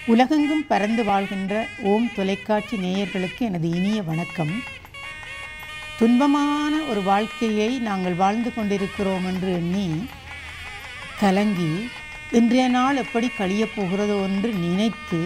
உலகெங்கும் பறந்து வாழ்கின்ற ஓம் தொலைக்காட்சி நேயர்களுக்கு எனது இனிய வணக்கம் துன்பமான ஒரு வாழ்க்கையை நாங்கள் வாழ்ந்து கொண்டிருக்கிறோம் என்று எண்ணி கலங்கி இன்றைய நாள் எப்படி கழியப் போகிறதோ என்று நினைத்து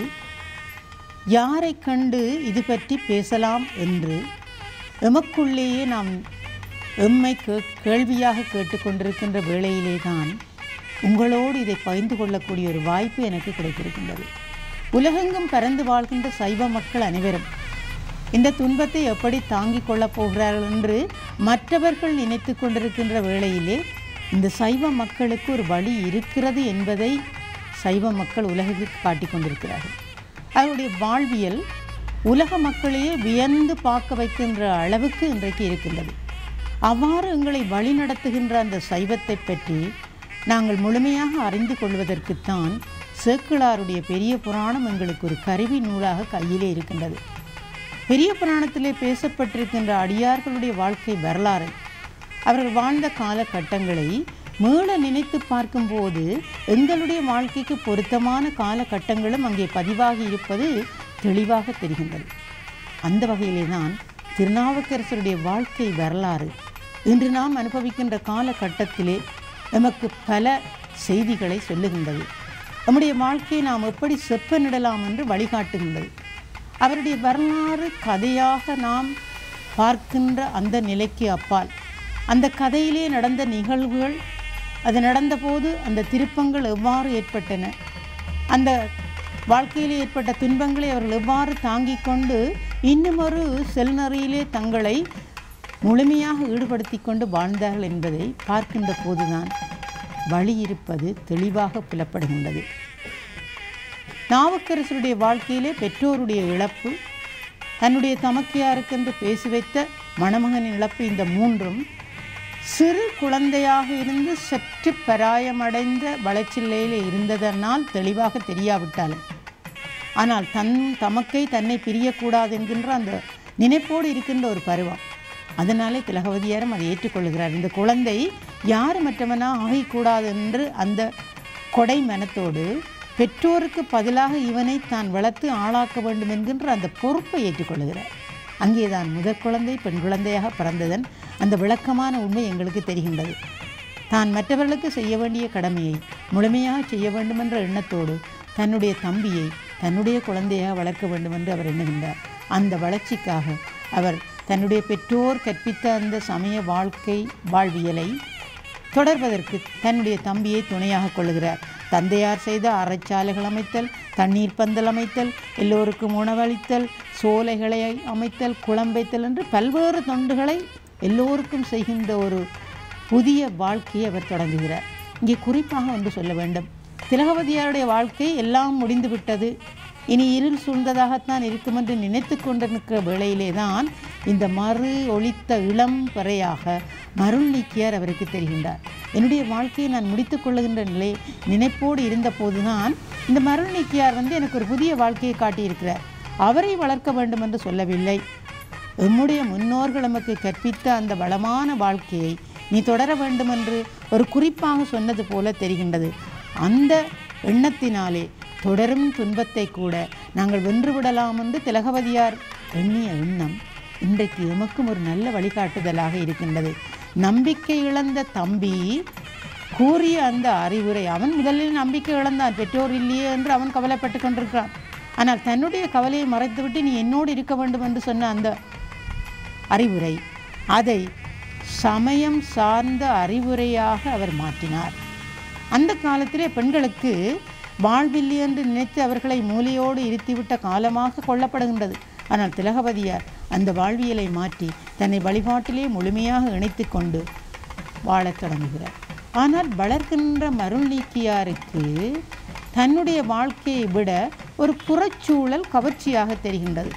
யாரை கண்டு இது பற்றி பேசலாம் என்று எமக்குள்ளேயே நாம் எம்மை கே கேள்வியாக கேட்டுக்கொண்டிருக்கின்ற வேளையிலே தான் உங்களோடு இதை பகிர்ந்து கொள்ளக்கூடிய ஒரு வாய்ப்பு எனக்கு கிடைத்திருக்கின்றது உலகெங்கும் பறந்து வாழ்கின்ற சைவ மக்கள் அனைவரும் இந்த துன்பத்தை எப்படி தாங்கிக் கொள்ளப் போகிறார்கள் என்று மற்றவர்கள் நினைத்து கொண்டிருக்கின்ற வேளையிலே இந்த சைவ மக்களுக்கு ஒரு வழி இருக்கிறது என்பதை சைவ மக்கள் உலகிற்கு காட்டிக் கொண்டிருக்கிறார்கள் அவருடைய வாழ்வியல் உலக மக்களையே வியந்து பார்க்க வைக்கின்ற அளவுக்கு இன்றைக்கு இருக்கின்றது அவ்வாறு எங்களை வழிநடத்துகின்ற அந்த சைவத்தை பற்றி நாங்கள் முழுமையாக அறிந்து கொள்வதற்குத்தான் சேக்கிழாருடைய பெரிய புராணம் எங்களுக்கு ஒரு கருவி நூலாக கையிலே இருக்கின்றது பெரிய புராணத்திலே பேசப்பட்டிருக்கின்ற அடியார்களுடைய வாழ்க்கை வரலாறை அவர்கள் வாழ்ந்த காலகட்டங்களை மீள நினைத்து பார்க்கும்போது எங்களுடைய வாழ்க்கைக்கு பொருத்தமான காலகட்டங்களும் அங்கே பதிவாகி இருப்பது தெளிவாக தெரிகின்றது அந்த வகையிலே தான் திருநாவுக்கரசருடைய வாழ்க்கை வரலாறு இன்று நாம் அனுபவிக்கின்ற காலகட்டத்திலே நமக்கு பல செய்திகளை சொல்லுகின்றது நம்முடைய வாழ்க்கையை நாம் எப்படி செப்பனிடலாம் என்று வழிகாட்டுகின்றது அவருடைய வரலாறு கதையாக நாம் பார்க்கின்ற அந்த நிலைக்கு அப்பால் அந்த கதையிலே நடந்த நிகழ்வுகள் அது நடந்தபோது அந்த திருப்பங்கள் எவ்வாறு ஏற்பட்டன அந்த வாழ்க்கையிலே ஏற்பட்ட துன்பங்களை அவர்கள் எவ்வாறு தாங்கிக் கொண்டு இன்னும் ஒரு செல்நறையிலே தங்களை முழுமையாக ஈடுபடுத்தி கொண்டு வாழ்ந்தார்கள் என்பதை பார்க்கின்ற போதுதான் வழி இருப்பது தெளிவாக புலப்படுகின்றது நாவுக்கரசருடைய வாழ்க்கையிலே பெற்றோருடைய இழப்பு தன்னுடைய தமக்கையாருக்கென்று பேசி வைத்த மணமகனின் இழப்பு இந்த மூன்றும் சிறு குழந்தையாக இருந்து சற்று பராயமடைந்த வளர்ச்சிநிலையில் இருந்ததனால் தெளிவாக தெரியாவிட்டாலும் ஆனால் தன் தமக்கை தன்னை பிரியக்கூடாது என்கின்ற அந்த நினைப்போடு இருக்கின்ற ஒரு பருவம் அதனாலே திலகவதியாரும் அதை ஏற்றுக்கொள்கிறார் இந்த குழந்தை யார் மற்றவனா ஆகக்கூடாது என்று அந்த கொடை மனத்தோடு பெற்றோருக்கு பதிலாக இவனை தான் வளர்த்து ஆளாக்க வேண்டும் என்கின்ற அந்த பொறுப்பை ஏற்றுக்கொள்கிறார் அங்கேதான் முதற் குழந்தை பெண் குழந்தையாக பிறந்ததன் அந்த விளக்கமான உண்மை எங்களுக்கு தெரிகின்றது தான் மற்றவர்களுக்கு செய்ய வேண்டிய கடமையை முழுமையாக செய்ய வேண்டும் என்ற எண்ணத்தோடு தன்னுடைய தம்பியை தன்னுடைய குழந்தையாக வளர்க்க வேண்டும் என்று அவர் எண்ணுகின்றார் அந்த வளர்ச்சிக்காக அவர் தன்னுடைய பெற்றோர் கற்பித்த அந்த சமய வாழ்க்கை வாழ்வியலை தொடர்வதற்கு தன்னுடைய தம்பியை துணையாக கொள்ளுகிறார் தந்தையார் செய்த அறச்சாலைகள் அமைத்தல் தண்ணீர் பந்தல் அமைத்தல் எல்லோருக்கும் உணவளித்தல் சோலைகளை அமைத்தல் குழம்பைத்தல் என்று பல்வேறு தொண்டுகளை எல்லோருக்கும் செய்கின்ற ஒரு புதிய வாழ்க்கையை அவர் தொடங்குகிறார் இங்கே குறிப்பாக ஒன்று சொல்ல வேண்டும் திலகவதியாருடைய வாழ்க்கை எல்லாம் முடிந்து விட்டது இனி இருள் சூழ்ந்ததாகத்தான் இருக்கும் என்று நினைத்து கொண்டிருக்கிற வேளையிலே தான் இந்த மறு ஒழித்த இளம் பறையாக மருள் நீக்கியார் அவருக்கு தெரிகின்றார் என்னுடைய வாழ்க்கையை நான் முடித்து கொள்ளுகின்ற நிலை நினைப்போடு இருந்தபோது தான் இந்த மருள் நீக்கியார் வந்து எனக்கு ஒரு புதிய வாழ்க்கையை காட்டியிருக்கிறார் அவரை வளர்க்க வேண்டும் என்று சொல்லவில்லை எம்முடைய முன்னோர்கள் நமக்கு கற்பித்த அந்த வளமான வாழ்க்கையை நீ தொடர வேண்டும் என்று ஒரு குறிப்பாக சொன்னது போல தெரிகின்றது அந்த எண்ணத்தினாலே தொடரும் துன்பத்தை கூட நாங்கள் வென்றுவிடலாம் என்று திலகவதியார் எண்ணிய எண்ணம் இன்றைக்கு எமக்கும் ஒரு நல்ல வழிகாட்டுதலாக இருக்கின்றது நம்பிக்கை இழந்த தம்பி கூறிய அந்த அறிவுரை அவன் முதலில் நம்பிக்கை இழந்தான் பெற்றோர் இல்லையே என்று அவன் கவலைப்பட்டு கொண்டிருக்கிறான் ஆனால் தன்னுடைய கவலையை மறைத்துவிட்டு நீ என்னோடு இருக்க வேண்டும் என்று சொன்ன அந்த அறிவுரை அதை சமயம் சார்ந்த அறிவுரையாக அவர் மாற்றினார் அந்த காலத்திலே பெண்களுக்கு வாழ்வில்லை என்று நினைத்து அவர்களை மூலையோடு இருத்திவிட்ட காலமாக கொள்ளப்படுகின்றது ஆனால் திலகவதியார் அந்த வாழ்வியலை மாற்றி தன்னை வழிபாட்டிலே முழுமையாக இணைத்து கொண்டு வாழத் தொடங்குகிறார் ஆனால் வளர்க்கின்ற மருள் நீக்கியாருக்கு தன்னுடைய வாழ்க்கையை விட ஒரு புறச்சூழல் கவர்ச்சியாக தெரிகின்றது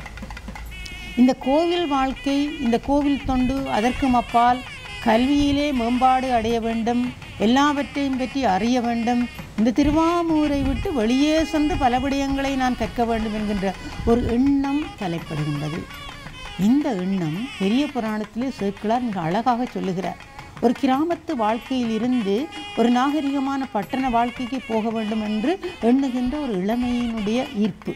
இந்த கோவில் வாழ்க்கை இந்த கோவில் தொண்டு அதற்கும் அப்பால் கல்வியிலே மேம்பாடு அடைய வேண்டும் எல்லாவற்றையும் பற்றி அறிய வேண்டும் இந்த திருவாமூரை விட்டு வெளியே சென்று பல விடயங்களை நான் கற்க வேண்டும் என்கின்ற ஒரு எண்ணம் தலைப்படுகின்றது இந்த எண்ணம் பெரிய புராணத்திலே சேக்கிழார் மிக அழகாக சொல்லுகிறார் ஒரு கிராமத்து வாழ்க்கையில் இருந்து ஒரு நாகரிகமான பட்டண வாழ்க்கைக்கு போக வேண்டும் என்று எண்ணுகின்ற ஒரு இளமையினுடைய ஈர்ப்பு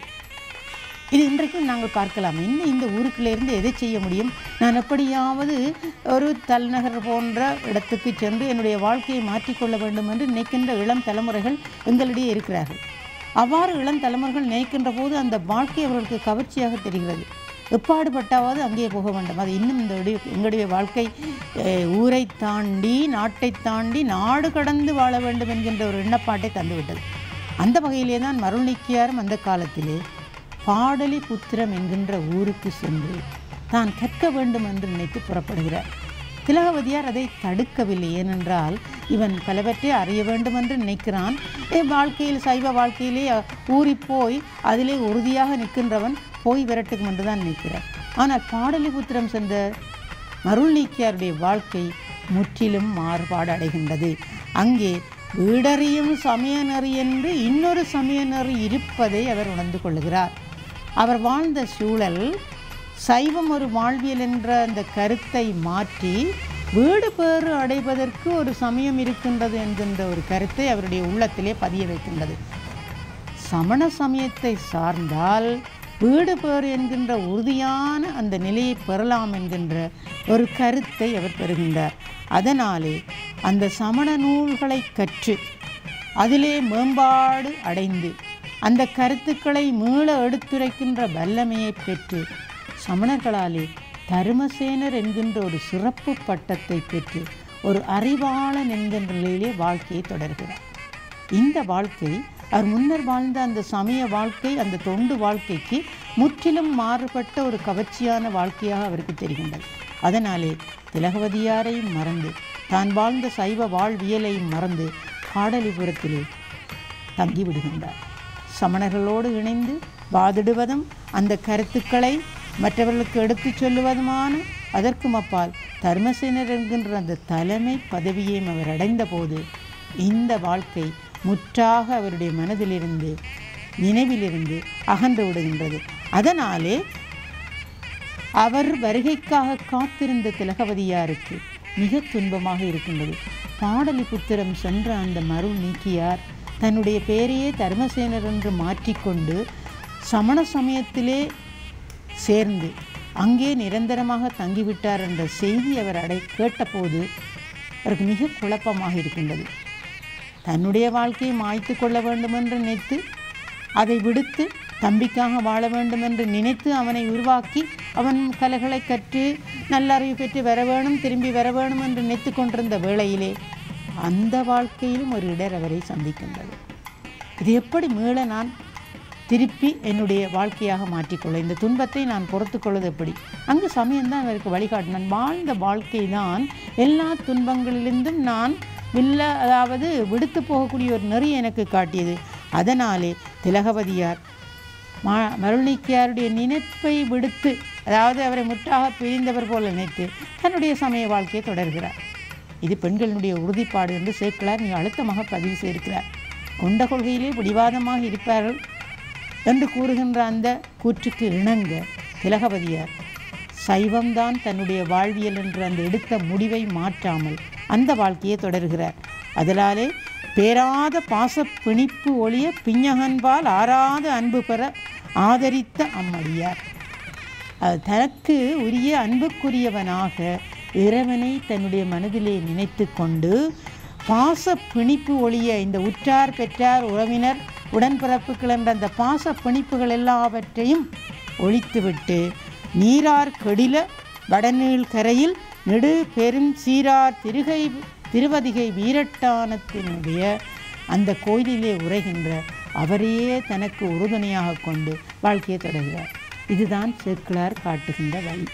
இது இன்றைக்கும் நாங்கள் பார்க்கலாம் இன்னும் இந்த ஊருக்குள்ளேருந்து எதை செய்ய முடியும் நான் எப்படியாவது ஒரு தலைநகர் போன்ற இடத்துக்கு சென்று என்னுடைய வாழ்க்கையை மாற்றிக்கொள்ள வேண்டும் என்று நினைக்கின்ற இளம் தலைமுறைகள் எங்களிடையே இருக்கிறார்கள் அவ்வாறு இளம் தலைமுறைகள் நினைக்கின்ற போது அந்த வாழ்க்கை அவர்களுக்கு கவர்ச்சியாக தெரிகிறது எப்பாடுபட்டாவது அங்கே போக வேண்டும் அது இன்னும் இந்த இடைய- எங்களுடைய வாழ்க்கை அஹ், ஊரை தாண்டி நாட்டை தாண்டி நாடு கடந்து வாழ வேண்டும் என்கின்ற ஒரு எண்ணப்பாட்டை தந்துவிட்டது அந்த வகையிலே தான் மருள்நீக்கியாரும் அந்த காலத்திலே பாடலி புத்திரம் என்கின்ற ஊருக்கு சென்று தான் கற்க வேண்டும் என்று நினைத்து புறப்படுகிறார் திலகவதியார் அதை தடுக்கவில்லை ஏனென்றால் இவன் பலவற்றை அறிய வேண்டும் என்று நினைக்கிறான் என் வாழ்க்கையில் சைவ வாழ்க்கையிலே ஊறி போய் அதிலே உறுதியாக நிற்கின்றவன் போய் விரட்டுக்கும் என்று தான் நினைக்கிறார் ஆனால் பாடலிபுத்திரம் சென்ற மருள்நீக்கியாருடைய வாழ்க்கை முற்றிலும் மாறுபாடு அடைகின்றது அங்கே வீடறியும் சமய நெறி என்று இன்னொரு சமய நெறி இருப்பதை அவர் உணர்ந்து கொள்கிறார் அவர் வாழ்ந்த சூழல் சைவம் ஒரு வாழ்வியல் என்ற அந்த கருத்தை மாற்றி வீடு பேறு அடைவதற்கு ஒரு சமயம் இருக்கின்றது என்கின்ற ஒரு கருத்தை அவருடைய உள்ளத்திலே பதிய வைக்கின்றது சமண சமயத்தை சார்ந்தால் வீடு பேறு என்கின்ற உறுதியான அந்த நிலையை பெறலாம் என்கின்ற ஒரு கருத்தை அவர் பெறுகின்றார் அதனாலே அந்த சமண நூல்களை கற்று அதிலே மேம்பாடு அடைந்து அந்த கருத்துக்களை மீள எடுத்துரைக்கின்ற வல்லமையை பெற்று சமணர்களாலே தருமசேனர் என்கின்ற ஒரு சிறப்பு பட்டத்தை பெற்று ஒரு அறிவாளன் என்கின்ற நிலையிலே வாழ்க்கையை தொடர்கிறார் இந்த வாழ்க்கை அவர் முன்னர் வாழ்ந்த அந்த சமய வாழ்க்கை அந்த தொண்டு வாழ்க்கைக்கு முற்றிலும் மாறுபட்ட ஒரு கவர்ச்சியான வாழ்க்கையாக அவருக்கு தெரிகின்றது அதனாலே திலகவதியாரையும் மறந்து தான் வாழ்ந்த சைவ வாழ்வியலையும் மறந்து பாடலிபுரத்திலே தங்கி விடுகின்றார் சமணர்களோடு இணைந்து வாதிடுவதும் அந்த கருத்துக்களை மற்றவர்களுக்கு எடுத்துச் சொல்லுவதுமான அதற்கும் அப்பால் தர்மசேனர் என்கின்ற அந்த தலைமை பதவியையும் அவர் அடைந்தபோது இந்த வாழ்க்கை முற்றாக அவருடைய மனதிலிருந்து நினைவிலிருந்து அகன்று விடுகின்றது அதனாலே அவர் வருகைக்காக காத்திருந்த திலகவதியாருக்கு மிக துன்பமாக இருக்கின்றது பாடலிபுத்திரம் சென்ற அந்த மரு நீக்கியார் தன்னுடைய பெயரையே தர்மசேனர் என்று மாற்றிக்கொண்டு சமண சமயத்திலே சேர்ந்து அங்கே நிரந்தரமாக தங்கிவிட்டார் என்ற செய்தி அவர் அடை கேட்டபோது அவருக்கு மிக குழப்பமாக இருக்கின்றது தன்னுடைய வாழ்க்கையை மாய்த்து கொள்ள வேண்டும் என்று நினைத்து அதை விடுத்து தம்பிக்காக வாழ வேண்டும் என்று நினைத்து அவனை உருவாக்கி அவன் கலைகளை கற்று நல்லறிவு பெற்று வர வேணும் திரும்பி வர வேணும் என்று நினைத்து கொண்டிருந்த வேளையிலே அந்த வாழ்க்கையிலும் ஒரு இடர் அவரை சந்திக்கின்றது இது எப்படி மீள நான் திருப்பி என்னுடைய வாழ்க்கையாக மாற்றிக்கொள்ள இந்த துன்பத்தை நான் பொறுத்துக்கொள்வது எப்படி அங்கு சமயம்தான் அவருக்கு வழிகாட்டு நான் வாழ்ந்த வாழ்க்கை தான் எல்லா துன்பங்களிலிருந்தும் நான் வில்ல அதாவது விடுத்து போகக்கூடிய ஒரு நெறி எனக்கு காட்டியது அதனாலே திலகவதியார் மா மருள்நீக்கியாருடைய நினைப்பை விடுத்து அதாவது அவரை முற்றாக பிரிந்தவர் போல நினைத்து தன்னுடைய சமய வாழ்க்கையை தொடர்கிறார் இது பெண்களினுடைய உறுதிப்பாடு என்று சேர்க்கலார் மிக அழுத்தமாக பதிவு செய்திருக்கிறார் கொண்ட கொள்கையிலே பிடிவாதமாக இருப்பார்கள் என்று கூறுகின்ற அந்த கூற்றுக்கு இணங்க திலகவதியார் சைவம்தான் தன்னுடைய வாழ்வியல் என்ற அந்த எடுத்த முடிவை மாற்றாமல் அந்த வாழ்க்கையை தொடர்கிறார் அதனாலே பேராத பாச பிணிப்பு ஒளிய பிஞகன்பால் ஆறாத அன்பு பெற ஆதரித்த அம்மடியார் அது தனக்கு உரிய அன்புக்குரியவனாக இறைவனை தன்னுடைய மனதிலே நினைத்து கொண்டு பாச பிணிப்பு ஒளிய இந்த உற்றார் பெற்றார் உறவினர் உடன்பிறப்புகள் என்ற அந்த பாச பிணிப்புகள் எல்லாவற்றையும் ஒழித்துவிட்டு நீரார் கெடில வடநீள் கரையில் நெடு பெரும் சீரார் திருகை திருவதிகை வீரட்டானத்தினுடைய அந்த கோயிலிலே உரைகின்ற அவரையே தனக்கு உறுதுணையாக கொண்டு வாழ்க்கையை தொடர்கிறார் இதுதான் சேக்கிழார் காட்டுகின்ற வழி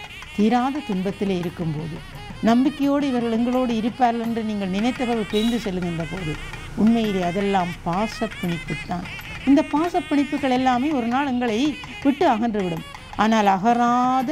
தீராத துன்பத்திலே இருக்கும்போது நம்பிக்கையோடு இவர்கள் எங்களோடு இருப்பார்கள் என்று நீங்கள் நினைத்தவர்கள் பிரிந்து செல்லுகின்ற போது உண்மையிலே அதெல்லாம் பாசப்பிணிப்புத்தான் இந்த பாசப்பிணிப்புகள் எல்லாமே ஒரு நாள் எங்களை விட்டு அகன்றுவிடும் ஆனால் அகராத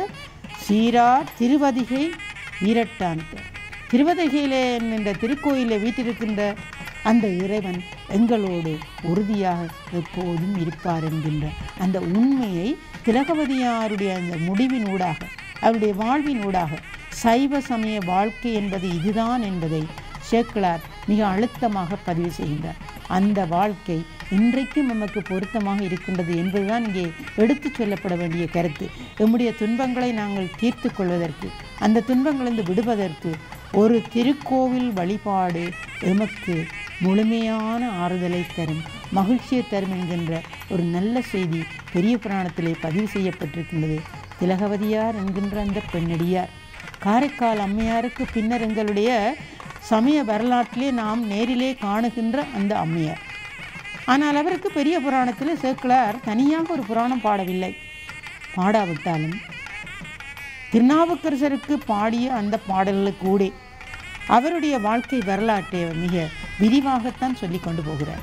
சீரார் திருவதிகை வீரட்டான்க திருவதிகையிலே என்கின்ற திருக்கோயிலில் வீட்டிருக்கின்ற அந்த இறைவன் எங்களோடு உறுதியாக எப்போதும் இருப்பார் என்கின்ற அந்த உண்மையை திலகவதியாருடைய அந்த முடிவினூடாக அவருடைய வாழ்வினூடாக சைவ சமய வாழ்க்கை என்பது இதுதான் என்பதை சேக்கிழார் மிக அழுத்தமாக பதிவு செய்கின்றார் அந்த வாழ்க்கை இன்றைக்கும் நமக்கு பொருத்தமாக இருக்கின்றது என்பதுதான் இங்கே எடுத்துச் சொல்லப்பட வேண்டிய கருத்து நம்முடைய துன்பங்களை நாங்கள் தீர்த்து கொள்வதற்கு அந்த துன்பங்களிலிருந்து விடுவதற்கு ஒரு திருக்கோவில் வழிபாடு எமக்கு முழுமையான ஆறுதலை தரும் மகிழ்ச்சியை தரும் என்கின்ற ஒரு நல்ல செய்தி பெரிய புராணத்திலே பதிவு செய்யப்பட்டிருக்கின்றது திலகவதியார் என்கின்ற அந்த பெண்ணடியார் காரைக்கால் அம்மையாருக்கு பின்னர் எங்களுடைய சமய வரலாற்றிலே நாம் நேரிலே காணுகின்ற அந்த அம்மையார் ஆனால் அவருக்கு பெரிய புராணத்தில் சேக்கிழார் தனியாக ஒரு புராணம் பாடவில்லை பாடாவிட்டாலும் திருநாவுக்கரசருக்கு பாடிய அந்த பாடல்களுக்கு கூட அவருடைய வாழ்க்கை வரலாற்றை அவர் மிக விரிவாகத்தான் சொல்லி கொண்டு போகிறார்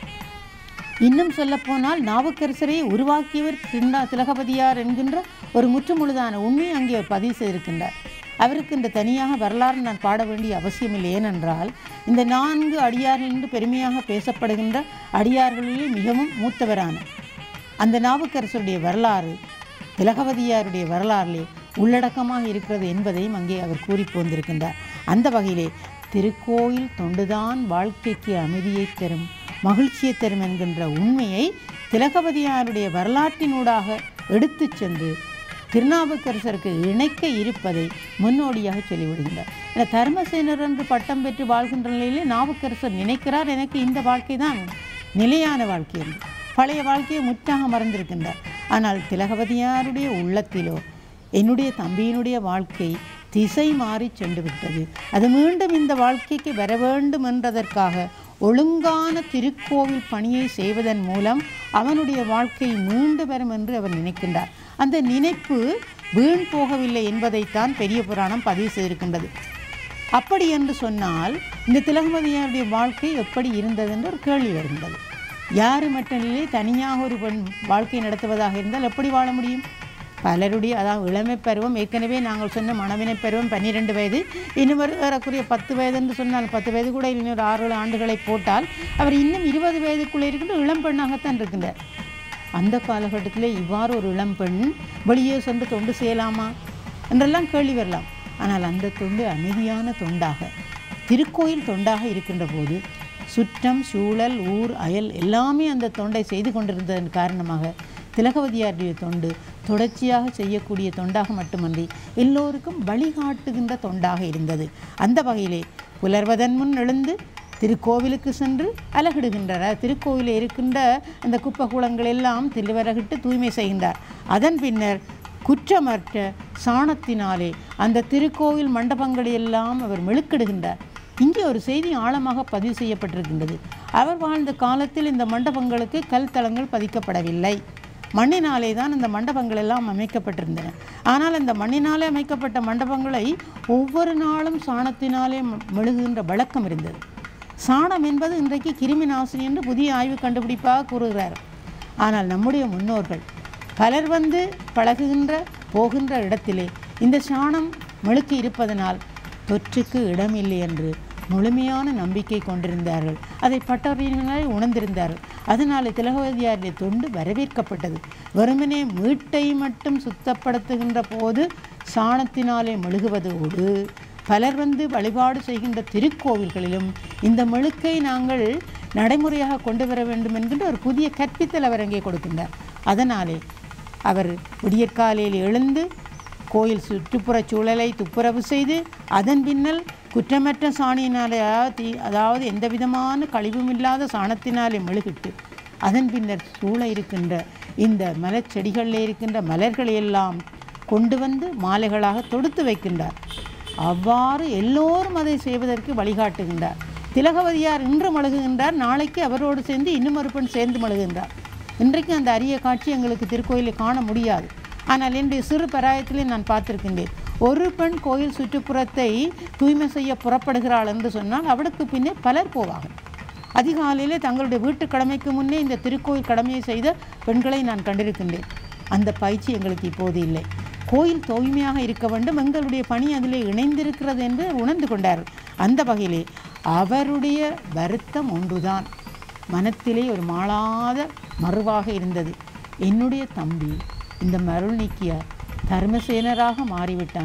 இன்னும் சொல்லப்போனால் நாவுக்கரசரை உருவாக்கியவர் திருநா திலகபதியார் என்கின்ற ஒரு முற்றுமுழுதான உண்மையை அங்கே அவர் பதிவு செய்திருக்கின்றார் அவருக்கு இந்த தனியாக வரலாறு நான் பாட வேண்டிய அவசியமில்லை ஏனென்றால் இந்த நான்கு அடியார்கள் என்று பெருமையாக பேசப்படுகின்ற அடியார்களிலே மிகவும் மூத்தவரான அந்த நாவுக்கரசருடைய வரலாறு திலகவதியாருடைய வரலாறிலே உள்ளடக்கமாக இருக்கிறது என்பதையும் அங்கே அவர் கூறி போந்திருக்கின்றார் அந்த வகையிலே திருக்கோயில் தொண்டுதான் வாழ்க்கைக்கு அமைதியை தரும் மகிழ்ச்சியை தரும் என்கின்ற உண்மையை திலகவதியாருடைய வரலாற்றினூடாக எடுத்துச் சென்று திருநாவுக்கரசருக்கு இணைக்க இருப்பதை முன்னோடியாக சொல்லிவிடுகின்றார் என தர்மசேனர் என்று பட்டம் பெற்று வாழ்கின்ற நிலையிலே நாவுக்கரசர் நினைக்கிறார் எனக்கு இந்த வாழ்க்கை தான் நிலையான வாழ்க்கை என்று பழைய வாழ்க்கையை முற்றாக மறந்திருக்கின்றார் ஆனால் திலகவதியாருடைய உள்ளத்திலோ என்னுடைய தம்பியினுடைய வாழ்க்கை திசை மாறி சென்று விட்டது அது மீண்டும் இந்த வாழ்க்கைக்கு வர வேண்டும் என்றதற்காக ஒழுங்கான திருக்கோவில் பணியை செய்வதன் மூலம் அவனுடைய வாழ்க்கை மீண்டு வரும் என்று அவர் நினைக்கின்றார் அந்த நினைப்பு வீண் போகவில்லை என்பதைத்தான் பெரிய புராணம் பதிவு செய்திருக்கின்றது அப்படி என்று சொன்னால் இந்த திலகமதியாருடைய வாழ்க்கை எப்படி இருந்தது என்று ஒரு கேள்வி வருகின்றது யார் மட்டுமில்லை தனியாக ஒரு பெண் வாழ்க்கை நடத்துவதாக இருந்தால் எப்படி வாழ முடியும் பலருடைய அதாவது இளமை பருவம் ஏற்கனவே நாங்கள் சொன்ன மணவினை பருவம் பன்னிரெண்டு வயது இன்னும் ஒரு ஏறக்குறைய பத்து வயது என்று சொன்னால் பத்து வயது கூட இன்னொரு ஆறு ஏழு ஆண்டுகளை போட்டால் அவர் இன்னும் இருபது வயதுக்குள்ளே இருக்கின்ற இளம் பெண்ணாகத்தான் இருக்கின்றார் அந்த காலகட்டத்தில் இவ்வாறு ஒரு இளம் பெண் வெளியே சென்று தொண்டு செய்யலாமா என்றெல்லாம் கேள்வி வரலாம் ஆனால் அந்த தொண்டு அமைதியான தொண்டாக திருக்கோயில் தொண்டாக இருக்கின்ற போது சுற்றம் சூழல் ஊர் அயல் எல்லாமே அந்த தொண்டை செய்து கொண்டிருந்ததன் காரணமாக திலகவதியாருடைய தொண்டு தொடர்ச்சியாக செய்யக்கூடிய தொண்டாக மட்டுமன்றி எல்லோருக்கும் வழிகாட்டுகின்ற தொண்டாக இருந்தது அந்த வகையிலே புலர்வதன் முன் எழுந்து திருக்கோவிலுக்கு சென்று அலகிடுகின்றார் திருக்கோவிலில் இருக்கின்ற அந்த குப்பை கூலங்கள் எல்லாம் திருவரகிட்டு தூய்மை செய்கின்றார் அதன் பின்னர் குற்றமற்ற சாணத்தினாலே அந்த திருக்கோவில் மண்டபங்களை எல்லாம் அவர் மெழுக்கிடுகின்றார் இங்கே ஒரு செய்தி ஆழமாக பதிவு செய்யப்பட்டிருக்கின்றது அவர் வாழ்ந்த காலத்தில் இந்த மண்டபங்களுக்கு கல் தளங்கள் பதிக்கப்படவில்லை மண்ணினாலே தான் இந்த மண்டபங்கள் எல்லாம் அமைக்கப்பட்டிருந்தன ஆனால் அந்த மண்ணினாலே அமைக்கப்பட்ட மண்டபங்களை ஒவ்வொரு நாளும் சாணத்தினாலே ம- மெழுகுகின்ற வழக்கம் இருந்தது சாணம் என்பது இன்றைக்கு கிருமி நாசினி என்று புதிய ஆய்வு கண்டுபிடிப்பாக கூறுகிறார் ஆனால் நம்முடைய முன்னோர்கள் பலர் வந்து பழகுகின்ற போகின்ற இடத்திலே இந்த சாணம் மெழுக்கி இருப்பதனால் தொற்றுக்கு இடமில்லை என்று முழுமையான நம்பிக்கை கொண்டிருந்தார்கள் அதை பட்டறிஞர்களாய் உணர்ந்திருந்தார்கள் அதனால் திலகவதியாருடைய தொண்டு வரவேற்கப்பட்டது வெறுமனே வீட்டை மட்டும் சுத்தப்படுத்துகின்ற போது சாணத்தினாலே மெழுகுவதோடு பலர் வந்து வழிபாடு செய்கின்ற திருக்கோவில்களிலும் இந்த மெழுக்கை நாங்கள் நடைமுறையாக கொண்டு வர வேண்டும் என்கின்ற ஒரு புதிய கற்பித்தல் அவர் அங்கே கொடுக்கின்றார் அதனாலே அவர் விடியற்காலையில் எழுந்து கோயில் சுற்றுப்புறச் சூழலை துப்புரவு செய்து அதன் பின்னல் குற்றமற்ற சாணியினாலே அதாவது தீ- அதாவது எந்த விதமான கழிவும் இல்லாத சாணத்தினாலே மெழுகிட்டு அதன் பின்னர் சூழ இருக்கின்ற இந்த மலர்ச்செடிகளில் இருக்கின்ற மலர்களை எல்லாம் கொண்டு வந்து மாலைகளாக தொடுத்து வைக்கின்றார் அவ்வாறு எல்லோரும் அதை செய்வதற்கு வழிகாட்டுகின்றார் திலகவதியார் இன்று மழுகுகின்றார் நாளைக்கு அவரோடு சேர்ந்து இன்னும் ஒரு பெண் சேர்ந்து மழுகுகின்றார் இன்றைக்கு அந்த அரிய காட்சி எங்களுக்கு திருக்கோயிலில் காண முடியாது ஆனால் என்னுடைய சிறு பராயத்திலே நான் பார்த்திருக்கின்றேன் ஒரு பெண் கோயில் சுற்றுப்புறத்தை தூய்மை செய்ய புறப்படுகிறாள் என்று சொன்னால் அவளுக்கு பின்னே பலர் போவார்கள் அதிகாலையிலே தங்களுடைய வீட்டு கடமைக்கு முன்னே இந்த திருக்கோயில் கடமையை செய்த பெண்களை நான் கண்டிருக்கின்றேன் அந்த பயிற்சி எங்களுக்கு இப்போது இல்லை கோயில் தூய்மையாக இருக்க வேண்டும் எங்களுடைய பணி அதிலே இணைந்திருக்கிறது என்று உணர்ந்து கொண்டார்கள் அந்த வகையிலே அவருடைய வருத்தம் ஒன்றுதான் மனத்திலே ஒரு மாளாத மறுவாக இருந்தது என்னுடைய தம்பி இந்த மருள் நீக்கியார் தர்மசேனராக மாறிவிட்டான்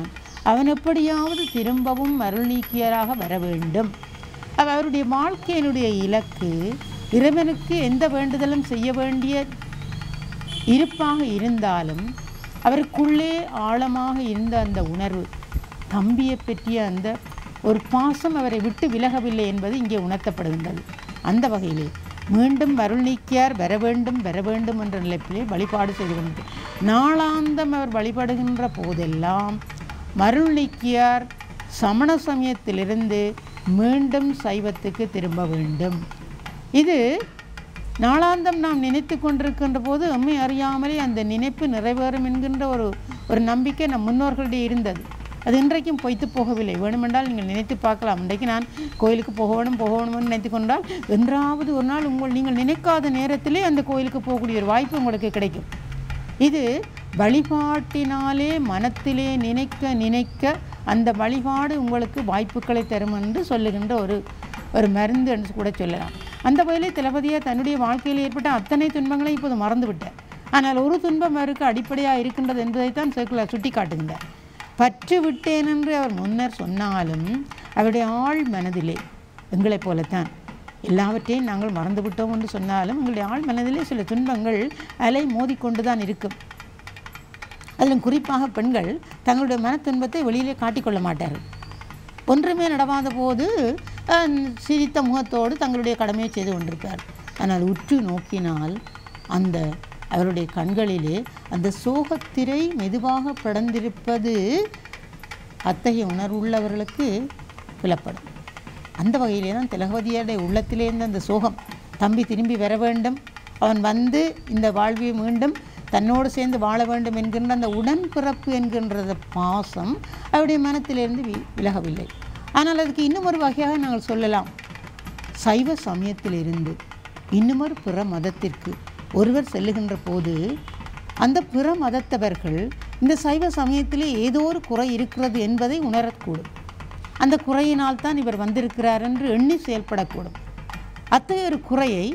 அவன் எப்படியாவது திரும்பவும் அருள் நீக்கியராக வர வேண்டும் அவ- அவருடைய வாழ்க்கையினுடைய இலக்கு இறைவனுக்கு எந்த வேண்டுதலும் செய்ய வேண்டிய இருப்பாக இருந்தாலும் அவருக்குள்ளே ஆழமாக இருந்த அந்த உணர்வு தம்பியை பற்றிய அந்த ஒரு பாசம் அவரை விட்டு விலகவில்லை என்பது இங்கே உணர்த்தப்படுகின்றது அந்த வகையிலே மீண்டும் அருள் நீக்கியார் வர வேண்டும் வர வேண்டும் என்ற நிலைப்பிலே வழிபாடு செய்து கொண்டு நாளாந்தம் அவர் வழிபடுகின்ற போதெல்லாம் மருள் நீக்கியார் சமண சமயத்திலிருந்து மீண்டும் சைவத்துக்கு திரும்ப வேண்டும் இது நாளாந்தம் நாம் நினைத்து கொண்டிருக்கின்ற போது எம்மை அறியாமலே அந்த நினைப்பு நிறைவேறும் என்கின்ற ஒரு ஒரு நம்பிக்கை நம் முன்னோர்களிடையே இருந்தது அது இன்றைக்கும் பொய்த்து போகவில்லை வேணுமென்றால் நீங்கள் நினைத்து பார்க்கலாம் இன்றைக்கு நான் கோயிலுக்கு போக வேணும் போக வேணும்னு நினைத்து கொண்டால் என்றாவது ஒரு நாள் உங்கள் நீங்கள் நினைக்காத நேரத்திலே அந்த கோயிலுக்கு போகக்கூடிய ஒரு வாய்ப்பு உங்களுக்கு கிடைக்கும் இது வழிபாட்டினாலே மனத்திலே நினைக்க நினைக்க அந்த வழிபாடு உங்களுக்கு வாய்ப்புகளை தரும் என்று சொல்லுகின்ற ஒரு ஒரு மருந்து என்று கூட சொல்லலாம் அந்த வகையிலே தளபதியார் தன்னுடைய வாழ்க்கையில் ஏற்பட்ட அத்தனை துன்பங்களை இப்போது மறந்து விட்டார் ஆனால் ஒரு துன்பம் அவருக்கு அடிப்படையாக இருக்கின்றது என்பதைத்தான் சேக்குலார் சுட்டி காட்டுகின்றார் பற்று விட்டேன் என்று அவர் முன்னர் சொன்னாலும் அவருடைய ஆழ் மனதிலே எங்களைப் போலத்தான் எல்லாவற்றையும் நாங்கள் மறந்து விட்டோம் என்று சொன்னாலும் எங்களுடைய ஆழ் மனதிலே சில துன்பங்கள் அலை மோதிக்கொண்டு தான் இருக்கும் அதிலும் குறிப்பாக பெண்கள் தங்களுடைய மன துன்பத்தை வெளியிலே காட்டிக்கொள்ள மாட்டார்கள் ஒன்றுமே நடவாத போது அஹ், சிரித்த முகத்தோடு தங்களுடைய கடமையை செய்து கொண்டிருப்பார் ஆனால் உற்று நோக்கினால் அந்த அவருடைய கண்களிலே அந்த சோகத்திரை மெதுவாக படர்ந்திருப்பது அத்தகைய உணர்வுள்ளவர்களுக்கு புலப்படும் அந்த வகையிலே தான் திலகவதியாருடைய உள்ளத்திலே இருந்த அந்த சோகம் தம்பி திரும்பி வர வேண்டும் அவன் வந்து இந்த வாழ்வை மீண்டும் தன்னோடு சேர்ந்து வாழ வேண்டும் என்கின்ற அந்த உடன்பிறப்பு என்கின்ற பாசம் அவருடைய மனத்திலிருந்து வி விலகவில்லை ஆனால் அதுக்கு இன்னும் ஒரு வகையாக நாங்கள் சொல்லலாம் சைவ சமயத்திலிருந்து இன்னுமொரு பிற மதத்திற்கு ஒருவர் செல்லுகின்ற போது அந்த பிற மதத்தவர்கள் இந்த சைவ சமயத்திலே ஏதோ ஒரு குறை இருக்கிறது என்பதை உணரக்கூடும் அந்த குறையினால் தான் இவர் வந்திருக்கிறார் என்று எண்ணி செயல்படக்கூடும் அத்தகைய ஒரு குறையை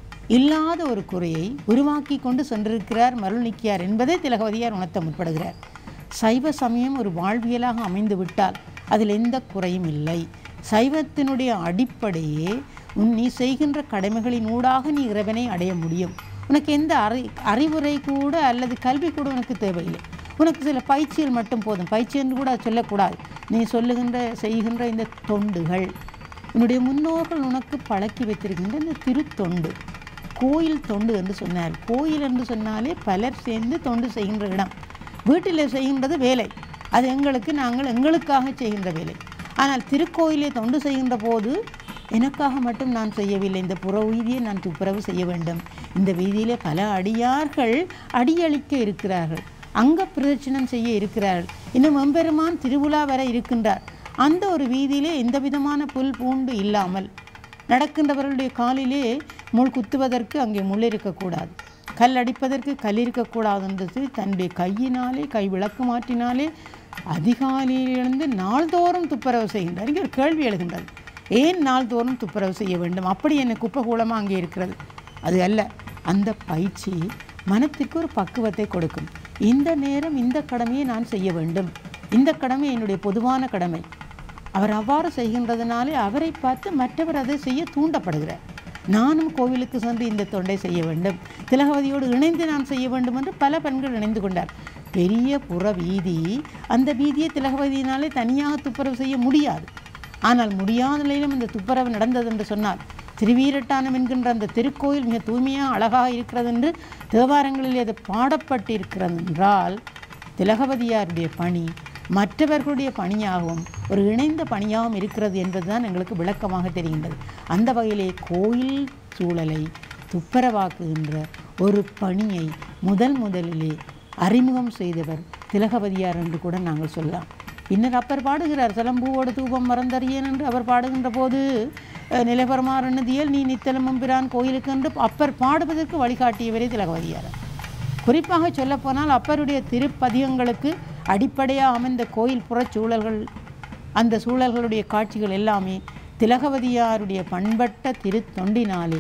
இல்லாத ஒரு குறையை உருவாக்கி கொண்டு சென்றிருக்கிறார் மருள்நீக்கியார் என்பதை திலகவதியார் உணர்த்த முற்படுகிறார் சைவ சமயம் ஒரு வாழ்வியலாக அமைந்து விட்டால் அதில் எந்த குறையும் இல்லை சைவத்தினுடைய அடிப்படையே உன் நீ செய்கின்ற கடமைகளின் ஊடாக நீ இறைவனை அடைய முடியும் உனக்கு எந்த அறி அறிவுரை கூட அல்லது கல்வி கூட உனக்கு தேவையில்லை உனக்கு சில பயிற்சிகள் மட்டும் போதும் பயிற்சி என்று கூட சொல்லக்கூடாது நீ சொல்லுகின்ற செய்கின்ற இந்த தொண்டுகள் உன்னுடைய முன்னோர்கள் உனக்கு பழக்கி வைத்திருக்கின்ற இந்த திருத்தொண்டு கோயில் தொண்டு என்று சொன்னார் கோயில் என்று சொன்னாலே பலர் சேர்ந்து தொண்டு செய்கின்ற இடம் வீட்டில் செய்கின்றது வேலை அது எங்களுக்கு நாங்கள் எங்களுக்காக செய்கின்ற வேலை ஆனால் திருக்கோயிலை தொண்டு செய்கின்ற போது எனக்காக மட்டும் நான் செய்யவில்லை இந்த புற வீதியை நான் துப்புரவு செய்ய வேண்டும் இந்த வீதியிலே பல அடியார்கள் அடியளிக்க இருக்கிறார்கள் அங்க பிரதட்சணம் செய்ய இருக்கிறார்கள் இன்னும் எம்பெருமான் திருவிழா வர இருக்கின்றார் அந்த ஒரு வீதியிலே எந்த விதமான புல் பூண்டு இல்லாமல் நடக்கின்றவர்களுடைய காலிலே முள் குத்துவதற்கு அங்கே முள் இருக்கக்கூடாது கல் அடிப்பதற்கு கல் இருக்கக்கூடாது என்றது தன்னுடைய கையினாலே கை விளக்கு மாற்றினாலே அதிகாலையிலிருந்து நாள்தோறும் துப்புரவு செய்கின்றார் இங்கே ஒரு கேள்வி எழுகின்றது ஏன் நாள்தோறும் துப்புரவு செய்ய வேண்டும் அப்படி என்ன குப்பைகூலமாக அங்கே இருக்கிறது அது அல்ல அந்த பயிற்சி மனத்திற்கு ஒரு பக்குவத்தை கொடுக்கும் இந்த நேரம் இந்த கடமையை நான் செய்ய வேண்டும் இந்த கடமை என்னுடைய பொதுவான கடமை அவர் அவ்வாறு செய்கின்றதுனாலே அவரை பார்த்து மற்றவர் அதை செய்ய தூண்டப்படுகிறார் நானும் கோவிலுக்கு சென்று இந்த தொண்டை செய்ய வேண்டும் திலகவதியோடு இணைந்து நான் செய்ய வேண்டும் என்று பல பெண்கள் இணைந்து கொண்டார் பெரிய புற வீதி அந்த வீதியை திலகவதியினாலே தனியாக துப்புரவு செய்ய முடியாது ஆனால் முடியாத நிலையிலும் இந்த துப்புரவு நடந்தது என்று சொன்னால் திருவீரட்டானம் என்கின்ற அந்த திருக்கோயில் மிக தூய்மையாக அழகாக இருக்கிறது என்று தேவாரங்களில் அது பாடப்பட்டிருக்கிறது என்றால் திலகவதியாருடைய பணி மற்றவர்களுடைய பணியாகவும் ஒரு இணைந்த பணியாகவும் இருக்கிறது என்பதுதான் எங்களுக்கு விளக்கமாக தெரிகின்றது அந்த வகையிலே கோயில் சூழலை துப்புரவாக்குகின்ற ஒரு பணியை முதல் முதலிலே அறிமுகம் செய்தவர் திலகவதியார் என்று கூட நாங்கள் சொல்லலாம் பின்னர் அப்பர் பாடுகிறார் சிலம்பூவோடு தூபம் மறந்தறியேன் என்று அவர் பாடுகின்ற போது அஹ், நிலவரமார் எண்ணுதியல் நீ நித்தலமும் பிரான் கோயிலுக்கு என்று அப்பர் பாடுவதற்கு வழிகாட்டியவரே திலகவதியார் குறிப்பாக சொல்லப்போனால் அப்பருடைய திருப்பதிகங்களுக்கு அடிப்படையாக அமைந்த கோயில் புறச் சூழல்கள் அந்த சூழல்களுடைய காட்சிகள் எல்லாமே திலகவதியாருடைய பண்பட்ட திருத்தொண்டினாலே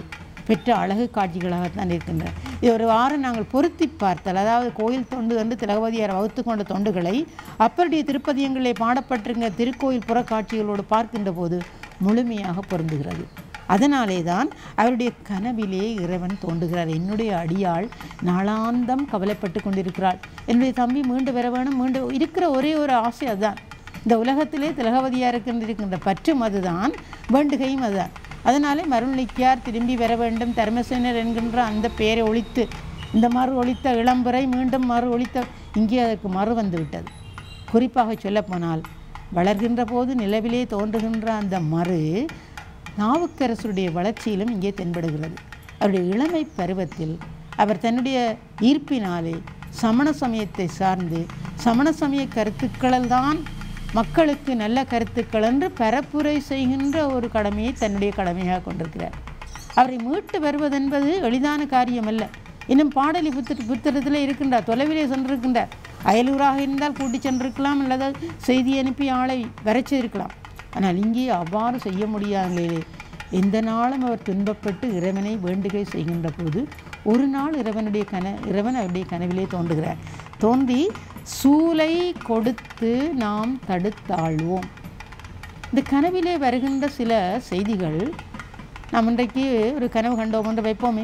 பெற்ற அழகு காட்சிகளாகத்தான் இருக்கின்றன இது ஒரு வாரம் நாங்கள் பொருத்தி பார்த்தால் அதாவது கோயில் தொண்டு என்று திலகவதியார் வகுத்து கொண்ட தொண்டுகளை அப்பருடைய திருப்பதியங்களிலே பாடப்பட்டிருக்கிற திருக்கோயில் புறக்காட்சிகளோடு பார்க்கின்ற போது முழுமையாக பொருந்துகிறது அதனாலே தான் அவருடைய கனவிலே இறைவன் தோன்றுகிறார் என்னுடைய அடியாள் நாளாந்தம் கவலைப்பட்டு கொண்டிருக்கிறாள் என்னுடைய தம்பி மீண்டு வர வேணும் மீண்டு இருக்கிற ஒரே ஒரு ஆசை அதுதான் இந்த உலகத்திலே திலகவதியாக இருக்கின்ற பற்றும் அதுதான் வேண்டுகையும் அதுதான் அதனாலே மருள்நிக்கியார் திரும்பி வர வேண்டும் தர்மசேனர் என்கின்ற அந்த பெயரை ஒழித்து இந்த மறு ஒழித்த இளம்புரை மீண்டும் மறு ஒழித்த இங்கே அதற்கு மறு வந்து விட்டது குறிப்பாக சொல்லப்போனால் வளர்கின்ற போது நிலவிலே தோன்றுகின்ற அந்த மறு நாவுக்கரசருடைய வளர்ச்சியிலும் இங்கே தென்படுகிறது அவருடைய இளமை பருவத்தில் அவர் தன்னுடைய ஈர்ப்பினாலே சமண சமயத்தை சார்ந்து சமண சமய கருத்துக்களில் தான் மக்களுக்கு நல்ல கருத்துக்கள் என்று பரப்புரை செய்கின்ற ஒரு கடமையை தன்னுடைய கடமையாக கொண்டிருக்கிறார் அவரை மீட்டு வருவதென்பது எளிதான காரியமல்ல இன்னும் பாடலி புத்த புத்தகத்தில் இருக்கின்றார் தொலைவிலே சென்றிருக்கின்றார் அயலூராக இருந்தால் கூட்டி சென்றிருக்கலாம் அல்லது செய்தி அனுப்பி ஆளை வரச் செய்திருக்கலாம் ஆனால் இங்கே அவ்வாறு செய்ய முடியாத நிலையிலே எந்த நாளும் அவர் துன்பப்பட்டு இறைவனை வேண்டுகை செய்கின்ற போது ஒரு நாள் இறைவனுடைய கன இறைவன் அவருடைய கனவிலே தோன்றுகிறார் தோன்றி சூலை கொடுத்து நாம் தடுத்தாழ்வோம் இந்த கனவிலே வருகின்ற சில செய்திகள் நாம் இன்றைக்கு ஒரு கனவு கண்டோம் என்று வைப்போமே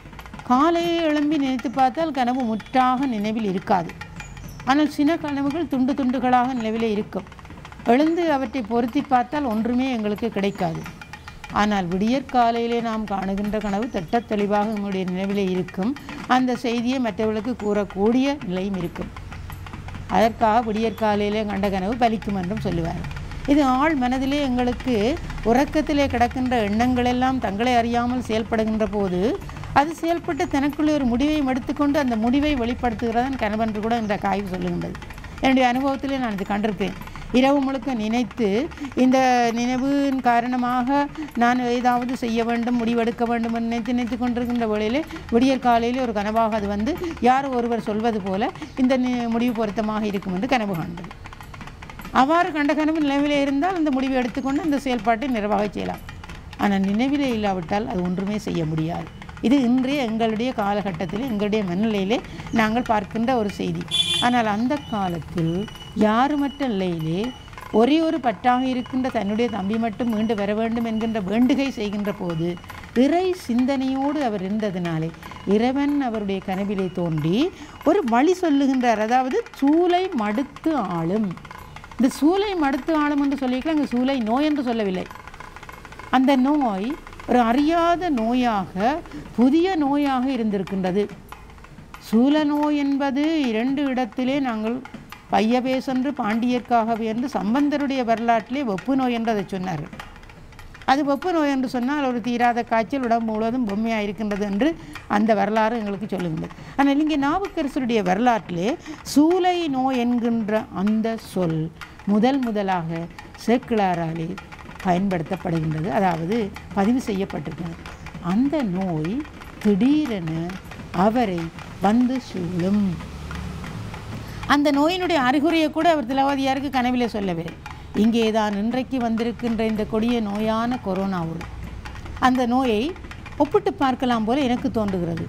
காலையை எழும்பி நினைத்து பார்த்தால் கனவு முற்றாக நினைவில் இருக்காது ஆனால் சில கனவுகள் துண்டு துண்டுகளாக நினைவிலே இருக்கும் எழுந்து அவற்றை பொருத்தி பார்த்தால் ஒன்றுமே எங்களுக்கு கிடைக்காது ஆனால் விடியற்காலையிலே நாம் காணுகின்ற கனவு திட்டத் தெளிவாக நம்முடைய நினைவிலே இருக்கும் அந்த செய்தியை மற்றவர்களுக்கு கூறக்கூடிய நிலையும் இருக்கும் அதற்காக விடியற்காலையிலே கண்ட கனவு பலிக்கும் என்றும் சொல்லுவார் இது ஆள் மனதிலே எங்களுக்கு உறக்கத்திலே கிடக்கின்ற எண்ணங்கள் எல்லாம் தங்களை அறியாமல் செயல்படுகின்ற போது அது செயல்பட்டு தனக்குள்ளே ஒரு முடிவையும் எடுத்துக்கொண்டு அந்த முடிவை வெளிப்படுத்துகிறதன் கனவென்று கூட இந்த காய்வு சொல்லுகின்றது என்னுடைய அனுபவத்திலே நான் இது கண்டிருக்கேன் இரவு முழுக்க நினைத்து இந்த நினைவின் காரணமாக நான் ஏதாவது செய்ய வேண்டும் முடிவெடுக்க வேண்டும் என்று நினைத்து நினைத்து கொண்டிருக்கின்ற வேளையிலே விடியற் காலையிலே ஒரு கனவாக அது வந்து யார் ஒருவர் சொல்வது போல இந்த நி- முடிவு பொருத்தமாக இருக்கும் என்று கனவு காண்பது அவ்வாறு கண்ட கனவு நினைவிலே இருந்தால் அந்த முடிவை எடுத்துக்கொண்டு அந்த செயல்பாட்டை நிறைவாக செய்யலாம் ஆனால் நினைவிலே இல்லாவிட்டால் அது ஒன்றுமே செய்ய முடியாது இது இன்றைய எங்களுடைய காலகட்டத்தில் எங்களுடைய மனநிலையிலே நாங்கள் பார்க்கின்ற ஒரு செய்தி ஆனால் அந்த காலத்தில் யாருமற்ற நிலையிலே ஒரே ஒரு பற்றாக இருக்கின்ற தன்னுடைய தம்பி மட்டும் மீண்டு வர வேண்டும் என்கின்ற வேண்டுகை செய்கின்ற போது இறை சிந்தனையோடு அவர் இருந்ததினாலே இறைவன் அவருடைய கனவிலே தோன்றி ஒரு வழி சொல்லுகின்றார் அதாவது சூலை மடுத்து ஆளும் இந்த சூலை மடுத்து ஆளும் என்று சொல்லியிருக்கலாம் இங்கே சூலை நோய் என்று சொல்லவில்லை அந்த நோய் ஒரு அறியாத நோயாக புதிய நோயாக இருந்திருக்கின்றது சூல நோய் என்பது இரண்டு இடத்திலே நாங்கள் பையபேசென்று பாண்டியர்க்காகவே என்று சம்பந்தருடைய வரலாற்றிலே வெப்பு நோய் என்று அதை சொன்னார்கள் அது வெப்பு நோய் என்று சொன்னால் ஒரு தீராத காய்ச்சல் உடம்பு முழுவதும் பொம்மையாக இருக்கின்றது என்று அந்த வரலாறு எங்களுக்கு சொல்லுகின்றது ஆனால் இங்கே நாவுக்கரசருடைய வரலாற்றிலே சூலை நோய் என்கின்ற அந்த சொல் முதல் முதலாக சேக்கிழாராலே பயன்படுத்தப்படுகின்றது அதாவது பதிவு செய்யப்பட்டிருக்கிறது அந்த நோய் திடீரென அவரை வந்து சூழும் அந்த நோயினுடைய அறிகுறியை கூட அவர் திலவாதியாருக்கு கனவிலே சொல்லவில்லை இங்கே தான் இன்றைக்கு வந்திருக்கின்ற இந்த கொடிய நோயான கொரோனா ஒரு அந்த நோயை ஒப்பிட்டு பார்க்கலாம் போல எனக்கு தோன்றுகிறது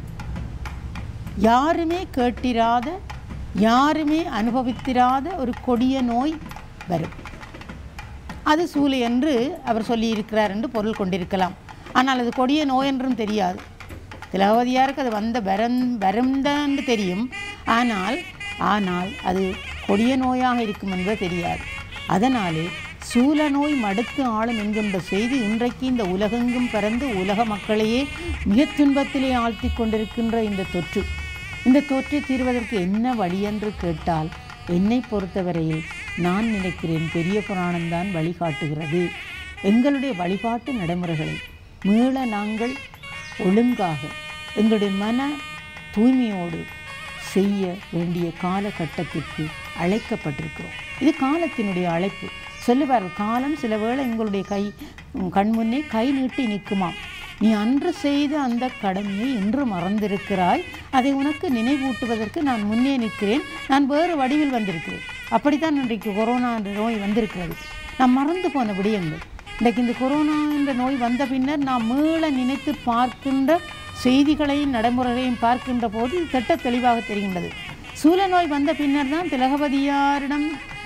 யாருமே கேட்டிராத யாருமே அனுபவித்திராத ஒரு கொடிய நோய் வரும் அது சூளை என்று அவர் சொல்லியிருக்கிறார் என்று பொருள் கொண்டிருக்கலாம் ஆனால் அது கொடிய நோய் என்றும் தெரியாது திலகவதியாருக்கு அது வந்த வரம் வரும்தான் தெரியும் ஆனால் ஆனால் அது கொடிய நோயாக இருக்கும் என்பது தெரியாது அதனாலே சூல நோய் மடுத்து ஆளும் என்கின்ற செய்தி இன்றைக்கு இந்த உலகெங்கும் பறந்து உலக மக்களையே மிக துன்பத்திலே ஆழ்த்தி கொண்டிருக்கின்ற இந்த தொற்று இந்த தொற்றை தீர்வதற்கு என்ன வழி என்று கேட்டால் என்னை பொறுத்தவரையில் நான் நினைக்கிறேன் பெரிய புராணம்தான் வழிகாட்டுகிறது எங்களுடைய வழிபாட்டு நடைமுறைகளை மீள நாங்கள் ஒழுங்காக எங்களுடைய மன தூய்மையோடு செய்ய வேண்டிய காலகட்டத்திற்கு அழைக்கப்பட்டிருக்கிறோம் இது காலத்தினுடைய அழைப்பு சொல்லுவார் காலம் சில வேளை எங்களுடைய கை உம் கண் முன்னே கை நீட்டி நிற்குமாம் நீ அன்று செய்த அந்த கடமையை இன்று மறந்திருக்கிறாய் அதை உனக்கு நினைவூட்டுவதற்கு நான் முன்னே நிற்கிறேன் நான் வேறு வடிவில் வந்திருக்கிறேன் அப்படித்தான் இன்றைக்கு கொரோனா என்ற நோய் வந்திருக்கிறது நாம் மறந்து போன விடயங்கள் இன்றைக்கு இந்த கொரோனா என்ற நோய் வந்த பின்னர் நாம் மீள நினைத்து பார்க்கின்ற செய்திகளையும் நடைமுறைகளையும் பார்க்கின்ற போது இது திட்ட தெளிவாக தெரிகின்றது சூல நோய் வந்த பின்னர் தான் திலகவதியாரிடம்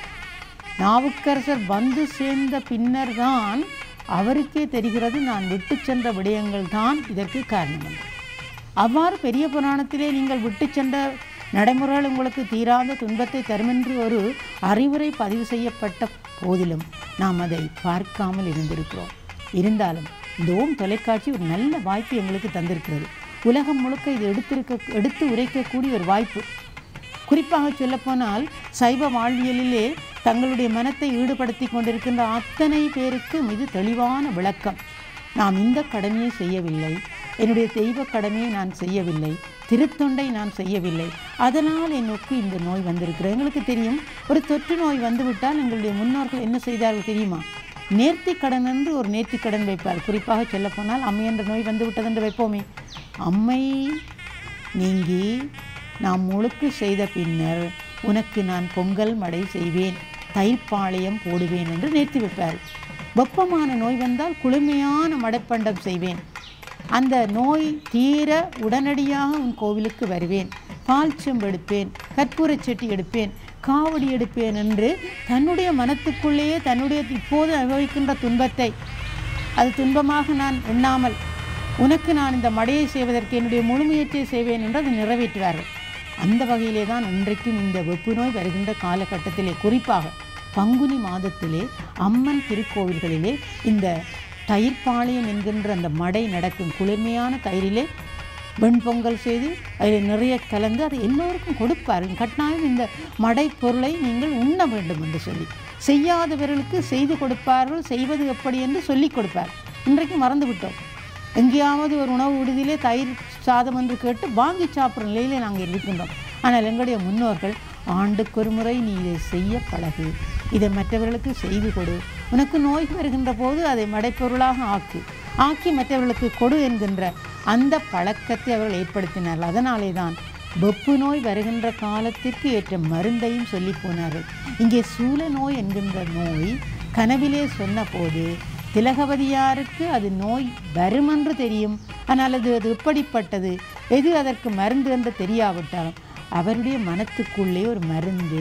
நாவுக்கரசர் வந்து சேர்ந்த பின்னர் தான் அவருக்கே தெரிகிறது நான் விட்டு சென்ற விடயங்கள் தான் இதற்கு காரணம் என்று. அவ்வாறு பெரிய புராணத்திலே நீங்கள் விட்டு சென்ற நடைமுறைகள் உங்களுக்கு தீராத துன்பத்தை தருமென்று ஒரு அறிவுரை பதிவு செய்யப்பட்ட போதிலும் நாம் அதை பார்க்காமல் இருந்திருக்கிறோம் இருந்தாலும் இந்த ஓம் தொலைக்காட்சி ஒரு நல்ல வாய்ப்பு எங்களுக்கு தந்திருக்கிறது உலகம் முழுக்க இது எடுத்திருக்க எடுத்து உரைக்கக்கூடிய ஒரு வாய்ப்பு குறிப்பாக சொல்லப்போனால் சைவ வாழ்வியலிலே தங்களுடைய மனத்தை ஈடுபடுத்தி கொண்டிருக்கின்ற அத்தனை பேருக்கு இது தெளிவான விளக்கம் நாம் இந்த கடமையை செய்யவில்லை என்னுடைய தெய்வ கடமையை நான் செய்யவில்லை திருத்தொண்டை நான் செய்யவில்லை அதனால் எனக்கு இந்த நோய் வந்திருக்கிறது எங்களுக்கு தெரியும் ஒரு தொற்று நோய் வந்துவிட்டால் எங்களுடைய முன்னோர்கள் என்ன செய்தார்கள் தெரியுமா நேர்த்திக் கடன் என்று ஒரு நேர்த்திக் கடன் வைப்பார் குறிப்பாக சொல்லப்போனால் அம்மை என்ற நோய் வந்து விட்டது என்று வைப்போமே அம்மை நீங்கி நாம் முழுக்கு செய்த பின்னர் உனக்கு நான் பொங்கல் மடை செய்வேன் தயிர்ப்பாளையம் போடுவேன் என்று நேர்த்தி வைப்பார் வெப்பமான நோய் வந்தால் குளுமையான மடைப்பண்டம் செய்வேன் அந்த நோய் தீர உடனடியாக உன் கோவிலுக்கு வருவேன் பால் செம்பு எடுப்பேன் கற்பூரச் செட்டி எடுப்பேன் காவடி எடுப்பேன் என்று தன்னுடைய மனத்துக்குள்ளேயே தன்னுடைய இப்போது அனுபவிக்கின்ற துன்பத்தை அது துன்பமாக நான் எண்ணாமல் உனக்கு நான் இந்த மடையை செய்வதற்கு என்னுடைய முழு முயற்சியை செய்வேன் என்று அதை நிறைவேற்றுவார்கள் அந்த வகையிலே தான் இன்றைக்கும் இந்த வெப்பு நோய் வருகின்ற காலகட்டத்திலே குறிப்பாக பங்குனி மாதத்திலே அம்மன் திருக்கோவில்களிலே இந்த தயிர்ப்பாளையம் என்கின்ற அந்த மடை நடக்கும் குளிர்மையான தயிரிலே வெண்பொங்கல் செய்து அதில் நிறைய கலந்து அதை எல்லோருக்கும் கொடுப்பார்கள் கட்டாயம் இந்த மடை பொருளை நீங்கள் உண்ண வேண்டும் என்று சொல்லி செய்யாதவர்களுக்கு செய்து கொடுப்பார்கள் செய்வது எப்படி என்று சொல்லிக் கொடுப்பார் இன்றைக்கு மறந்து விட்டோம் எங்கேயாவது ஒரு உணவு விடுதியிலே தயிர் சாதம் என்று கேட்டு வாங்கி சாப்பிட்ற நிலையிலே நாங்கள் இருக்கின்றோம் ஆனால் எங்களுடைய முன்னோர்கள் ஆண்டுக்கு ஒரு முறை நீ இதை செய்ய பழகு இதை மற்றவர்களுக்கு செய்து கொடு உனக்கு நோய் வருகின்ற போது அதை மடைப்பொருளாக ஆக்கு ஆக்கி மற்றவர்களுக்கு கொடு என்கின்ற அந்த பழக்கத்தை அவர்கள் ஏற்படுத்தினார்கள் அதனாலே தான் வெப்பு நோய் வருகின்ற காலத்திற்கு ஏற்ற மருந்தையும் சொல்லி போனார்கள் இங்கே சூல நோய் என்கின்ற நோய் கனவிலே சொன்னபோது திலகவதியாருக்கு அது நோய் வருமென்று தெரியும் ஆனால் அது அது எப்படிப்பட்டது எது அதற்கு மருந்து என்று தெரியாவிட்டாலும் அவருடைய மனத்துக்குள்ளே ஒரு மருந்து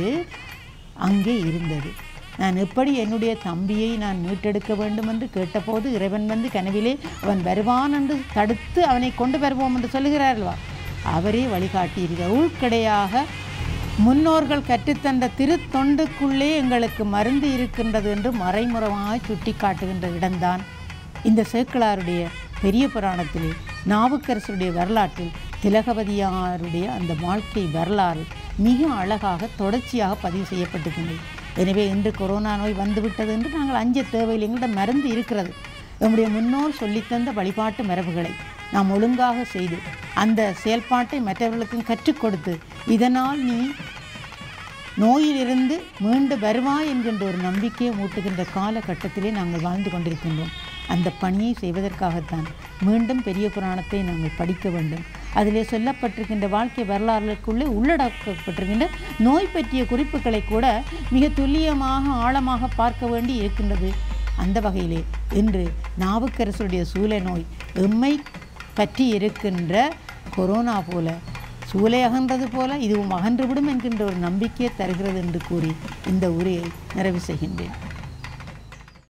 அங்கே இருந்தது நான் எப்படி என்னுடைய தம்பியை நான் மீட்டெடுக்க வேண்டும் என்று கேட்டபோது இறைவன் வந்து கனவிலே அவன் வருவான் என்று தடுத்து அவனை கொண்டு வருவோம் என்று சொல்லுகிறார்களா அவரே வழிகாட்டியிருக்கிறார் உள்கடையாக முன்னோர்கள் கற்றுத்தந்த திருத்தொண்டுக்குள்ளே எங்களுக்கு மருந்து இருக்கின்றது என்று மறைமுறமாக சுட்டி காட்டுகின்ற இடம்தான் இந்த சேக்கிழாருடைய பெரிய புராணத்திலே நாவுக்கரசருடைய வரலாற்றில் திலகவதியாருடைய அந்த வாழ்க்கை வரலாறு மிக அழகாக தொடர்ச்சியாக பதிவு செய்யப்பட்டிருக்கின்றது எனவே இன்று கொரோனா நோய் வந்துவிட்டது என்று நாங்கள் அஞ்ச தேவையில் எங்களிடம் மருந்து இருக்கிறது நம்முடைய முன்னோர் சொல்லித்தந்த வழிபாட்டு மரபுகளை நாம் ஒழுங்காக செய்து அந்த செயல்பாட்டை மற்றவர்களுக்கும் கற்றுக் கொடுத்து இதனால் நீ நோயிலிருந்து மீண்டு வருவாய் என்கின்ற ஒரு நம்பிக்கையை மூட்டுகின்ற காலகட்டத்திலே நாங்கள் வாழ்ந்து கொண்டிருக்கின்றோம் அந்த பணியை செய்வதற்காகத்தான் மீண்டும் பெரிய புராணத்தை நாங்கள் படிக்க வேண்டும் அதிலே சொல்லப்பட்டிருக்கின்ற வாழ்க்கை வரலாறுகளுக்குள்ளே உள்ளடக்கப்பட்டிருக்கின்ற நோய் பற்றிய குறிப்புகளை கூட மிக துல்லியமாக ஆழமாக பார்க்க வேண்டி இருக்கின்றது அந்த வகையிலே இன்று நாவுக்கரசுடைய சூளை நோய் எம்மை பற்றி இருக்கின்ற கொரோனா போல சூளை அகன்றது போல இதுவும் அகன்றுவிடும் என்கின்ற ஒரு நம்பிக்கையை தருகிறது என்று கூறி இந்த உரையை நிறைவு செய்கின்றேன்